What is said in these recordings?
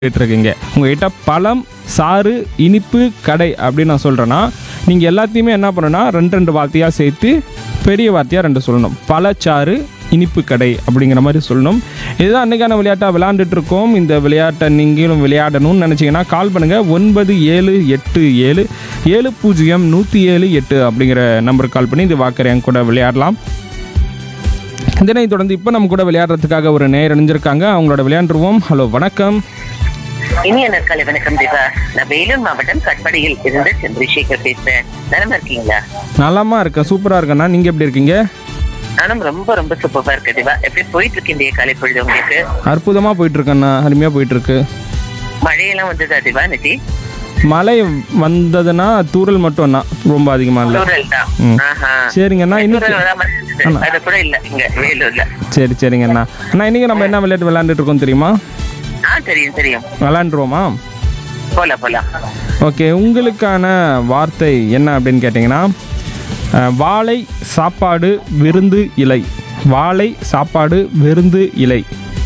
இருக்கீங்க உங்ககிட்ட பழம் சாறு இனிப்பு கடை அப்படின்னு நான் சொல்கிறேன்னா நீங்கள் எல்லாத்தையுமே என்ன பண்ணணும்னா ரெண்டு ரெண்டு வார்த்தையாக சேர்த்து பெரிய வார்த்தையாக ரெண்டு சொல்லணும் பழச்சாறு இனிப்பு கடை அப்படிங்கிற மாதிரி சொல்லணும் இதுதான் அன்றைக்கான விளையாட்டாக விளையாண்டுட்டு இருக்கோம் இந்த விளையாட்டை நீங்களும் விளையாடணும்னு நினச்சிங்கன்னா கால் பண்ணுங்கள் ஒன்பது ஏழு எட்டு ஏழு ஏழு பூஜ்ஜியம் நூற்றி ஏழு எட்டு அப்படிங்கிற நம்பருக்கு கால் பண்ணி இந்த வாக்கரையன் கூட விளையாடலாம் இதனை தொடர்ந்து இப்போ நம்ம கூட விளையாடுறதுக்காக ஒரு நேர் அணிஞ்சிருக்காங்க அவங்களோட விளையாண்டுருவோம் ஹலோ வணக்கம் இனிய நற்காலை வணக்கம் தேவா நான் வேலூர் மாவட்டம் கட்படியில் இருந்து சந்திரசேகர் பேசுறேன் நலமா இருக்கீங்களா நலமா இருக்கேன் சூப்பரா இருக்கேண்ணா நீங்க எப்படி இருக்கீங்க நானும் ரொம்ப ரொம்ப சூப்பரா இருக்கேன் தேவா எப்படி போயிட்டு இருக்கு இந்த காலை பொழுது உங்களுக்கு அற்புதமா போயிட்டு இருக்கேண்ணா அருமையா போயிட்டு இருக்கு மழையெல்லாம் வந்ததா தேவா நிதி மழை வந்ததுன்னா தூறல் மட்டும்ண்ணா ரொம்ப அதிகமா இல்லை தூரல் தான் ம். ஆஹா. சரிங்கண்ணா இன்னைக்கு தூறல் வராம இருந்தது. அது கூட இல்ல இங்க வேலூர்ல சரி சரிங்கண்ணா அண்ணா இன்னைக்கு நம்ம என்ன விளையாட்டு விளையாண்டுட்டு இருக்கோம் தெரியுமா ஆ தெரியும் தெரியும் விளையாண்டுருவோமா போலாம் போலாம் ஓகே உங்களுக்கான வார்த்தை என்ன அப்படின்னு கேட்டிங்கன்னா அஹ், வாழை சாப்பாடு விருந்து இலை வாழை சாப்பாடு விருந்து இலை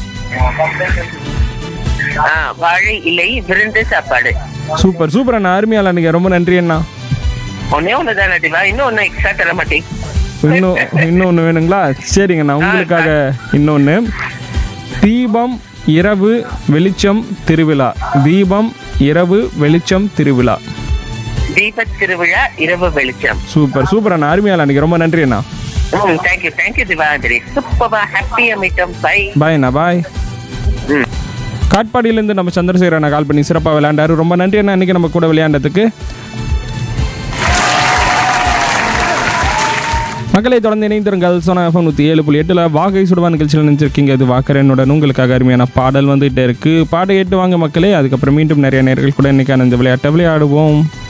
ஆ, வாழை இலை விருந்து சாப்பாடு சூப்பர் சூப்பர் அண்ணா அருமையா விளையாடுங்க ரொம்ப நன்றி அண்ணா ஒன்னே ஒண்ணுதானே தேவா இன்னும் ஒன்னும் எக்ஸ்ட்ரா தர மாட்டேன் இன்னும் இன்னொன்று வேணுங்களா சரிங்கண்ணா உங்களுக்காக இன்னொன்று தீபம் இரவு வெளிச்சம் திருவிழா தீபம் இரவு வெளிச்சம் திருவிழா தீபத் திருவிழா இரவு வெளிச்சம் சூப்பர் சூப்பர் அண்ணா அருமையா விளையாடுங்க ரொம்ப நன்றி அண்ணா ம் தேங்க்யூ தேங்க்யூ திவாதிரி சூப்பரா ஹாப்பியா மீட்டம் பை பாய் அண்ணா பாய் ம் காட்பாடியிலேருந்து நம்ம சந்திரசேகர் அண்ணா கால் பண்ணி சிறப்பாக விளையாண்டாரு ரொம்ப நன்றி அண்ணா இன்னைக்கு நம்ம கூட விளையாண்டதுக்கு மக்களை தொடர்ந்து இணைந்திருங்கள் சோனா எஃப்எம் நூற்றி ஏழு புள்ளி எட்டில் வாகை சுடுவா நிகழ்ச்சியில் நினைச்சிருக்கீங்க அது வாக்கரனுடன் உங்களுக்காக அருமையான பாடல் வந்துகிட்டே இருக்குது பாட கேட்டு வாங்க மக்களே அதுக்கப்புறம் மீண்டும் நிறைய நேர்கள் கூட இன்னைக்கான இந்த விளையாட்டை விளையாடுவோம்